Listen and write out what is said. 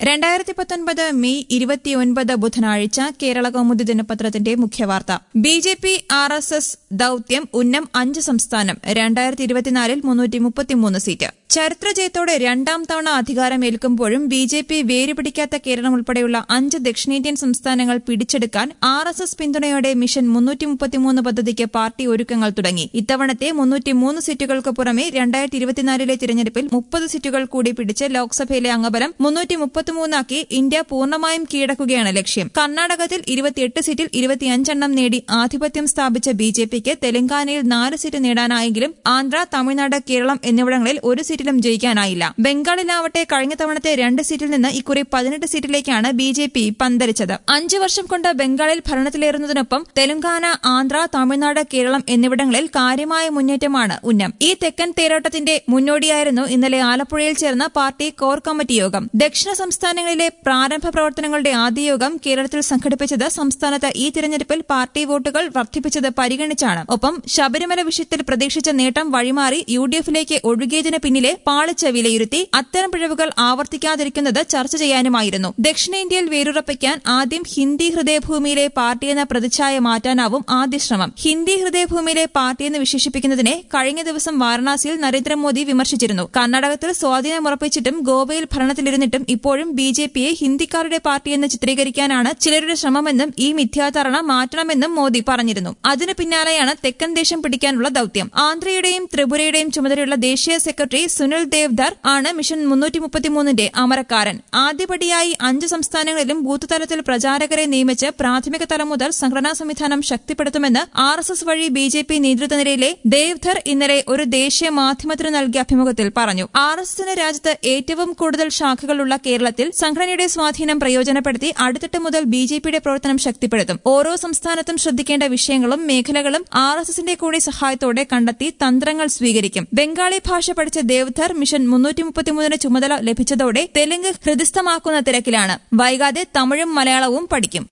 രണ്ടായിരത്തി പത്തൊൻപത് മെയ് ഇരുപത്തിയൊൻപത് ബുധനാഴ്ച കേരള കൗമുദി ദിനപത്രത്തിന്റെ മുഖ്യവാർത്ത B J P R S S ദൌത്യം ഉന്നം അഞ്ച് സംസ്ഥാനം രണ്ടായിരത്തി ഇരുപത്തിനാലിൽ മുന്നൂറ്റി മുപ്പത്തിമൂന്ന് സീറ്റ് ചരിത്രജയത്തോടെ രണ്ടാം തവണ അധികാരമേൽക്കുമ്പോഴും ബി ജെ പി വേരുപിടിക്കാത്ത കേരളം ഉൾപ്പെടെയുള്ള അഞ്ച് ദക്ഷിണേന്ത്യൻ സംസ്ഥാനങ്ങൾ പിടിച്ചെടുക്കാൻ ആർ എസ് എസ് പിന്തുണയോടെ മിഷൻ മുന്നൂറ്റി മുപ്പത്തിമൂന്ന് പദ്ധതിക്ക് പാർട്ടി ഒരുക്കങ്ങൾ തുടങ്ങി ഇത്തവണത്തെ മുന്നൂറ്റിമൂന്ന് സീറ്റുകൾക്ക് പുറമെ രണ്ടായിരത്തി ഇരുപത്തിനാലിലെ തിരഞ്ഞെടുപ്പിൽ മുപ്പത് സീറ്റുകൾ കൂടി പിടിച്ച് ലോക്സഭയിലെ അംഗബലം മുന്നൂറ്റി മുപ്പത്തിമൂന്നാക്കി ഇന്ത്യ പൂർണ്ണമായും കീഴടക്കുകയാണ് ലക്ഷ്യം കർണാടകത്തിൽ ഇരുപത്തിയെട്ട് സീറ്റിൽ ഇരുപത്തിയഞ്ചെണ്ണം നേടി ആധിപത്യം സ്ഥാപിച്ച ബി ജെ പിക്ക് തെലങ്കാനയിൽ നാല് സീറ്റ് നേടാനായെങ്കിലും ആന്ധ്ര തമിഴ്നാട് കേരളം എന്നിവിടങ്ങളിൽ ഒരു സീറ്റിലും ജയിക്കാനായില്ല ബംഗാളിലാവട്ടെ കഴിഞ്ഞ തവണത്തെ രണ്ട് സീറ്റിൽ നിന്ന് ഇക്കുറി പതിനെട്ട് സീറ്റിലേക്കാണ് ബി ജെ പി പന്തരിച്ചത് അഞ്ചു വർഷം കൊണ്ട് ബംഗാളിൽ ഭരണത്തിലേറുന്നതിനൊപ്പം തെലങ്കാന ആന്ധ്ര തമിഴ്നാട് കേരളം എന്നിവിടങ്ങളിൽ കാര്യമായ മുന്നേറ്റമാണ് ഉന്നം ഈ തെക്കൻ തേരോട്ടത്തിന്റെ മുന്നോടിയായിരുന്നു ഇന്നലെ ആലപ്പുഴയിൽ ചേർന്ന പാർട്ടി കോർ കമ്മിറ്റി യോഗം ദക്ഷിണ സംസ്ഥാനങ്ങളിലെ പ്രാരംഭ പ്രവർത്തനങ്ങളുടെ ആദ്യ യോഗം കേരളത്തിൽ സംഘടിപ്പിച്ചത് സംസ്ഥാനത്ത് ഈ തിരഞ്ഞെടുപ്പിൽ പാർട്ടി വോട്ടുകൾ വർദ്ധിപ്പിച്ചത് പരിഗണിച്ചാണ് ഒപ്പം ശബരിമല വിഷയത്തിൽ പ്രതീക്ഷിച്ച നേട്ടം വഴിമാറി യു ഡി എഫിലേക്ക് ഒഴുകിയതിന് പിന്നിലെ പാളിച്ച വിലയിരുത്തി അത്തരം പിഴവുകൾ ആവർത്തിക്കാതിരിക്കുന്നത് ചർച്ച ചെയ്യാനുമായിരുന്നു ദക്ഷിണേന്ത്യയിൽ വേരുറപ്പിക്കാൻ ആദ്യം ഹിന്ദി ഹൃദയഭൂമിയിലെ പാർട്ടിയെന്ന പ്രതിച്ഛായ മാറ്റാനാവും ആദ്യ ശ്രമം ഹിന്ദി ഹൃദയഭൂമിയിലെ പാർട്ടിയെന്ന് വിശേഷിപ്പിക്കുന്നതിനെ കഴിഞ്ഞ ദിവസം വാരണാസിയിൽ നരേന്ദ്രമോദി വിമർശിച്ചിരുന്നു കർണാടകത്തിൽ സ്വാധീനമുറപ്പിച്ചിട്ടും ഗോവയിൽ ഭരണത്തിലിരുന്നിട്ടും ഇപ്പോഴും ബി ജെ പിയെ ഹിന്ദിക്കാരുടെ പാർട്ടിയെന്ന് ചിത്രീകരിക്കാനാണ് ചിലരുടെ ശ്രമമെന്നും ഈ മിഥ്യാധാരണ മാറ്റണമെന്നും മോദി പറഞ്ഞിരുന്നു അതിനു പിന്നാലെയാണ് തെക്കൻ ദേശം പിടിക്കാനുള്ള ദൌത്യം ആന്ധ്രയുടെയും ത്രിപുരയുടെയും ചുമതലയുള്ള ദേശീയ സെക്രട്ടറി സുനിൽ ദേവ്ധർ ആണ് മിഷൻ മുന്നൂറ്റി മുപ്പത്തിമൂന്നിന്റെ അമരക്കാരൻ ആദ്യപടിയായി അഞ്ച് സംസ്ഥാനങ്ങളിലും ബൂത്ത് തലത്തിൽ പ്രചാരകരെ നിയമിച്ച് പ്രാഥമിക തലം മുതൽ സംഘടനാ സംവിധാനം ശക്തിപ്പെടുത്തുമെന്ന് ആർ എസ് എസ് വഴി ബി ജെ പി നേതൃത്വനിരയിലെ ദേവ്ധർ ഇന്നലെ ഒരു ദേശീയ മാധ്യമത്തിന് നൽകിയ അഭിമുഖത്തിൽ പറഞ്ഞു ആർ എസ് എസിന് രാജ്യത്ത് ഏറ്റവും കൂടുതൽ ശാഖകളുള്ള കേരളത്തിൽ സംഘടനയുടെ സ്വാധീനം പ്രയോജനപ്പെടുത്തി അടിത്തട്ട് മുതൽ ബി ജെ പിയുടെ പ്രവർത്തനം ശക്തിപ്പെടുത്തും ഓരോ സംസ്ഥാനത്തും ശ്രദ്ധിക്കേണ്ട വിഷയങ്ങളും മേഖലകളും ആർ എസ് എസിന്റെ കൂടി സഹായത്തോടെ കണ്ടെത്തി തന്ത്രങ്ങൾ സ്വീകരിക്കും ബംഗാളി ഭാഷ പഠിച്ച ദേവ്ധർ മിഷൻ മുന്നൂറ്റി മുപ്പത്തിമൂന്നിന് ചുമതല ലഭിച്ചതോടെ തെലുങ്ക് ഹൃദിസ്ഥമാക്കുന്ന തിരക്കിലാണ് വൈകാതെ തമിഴും മലയാളവും പഠിക്കും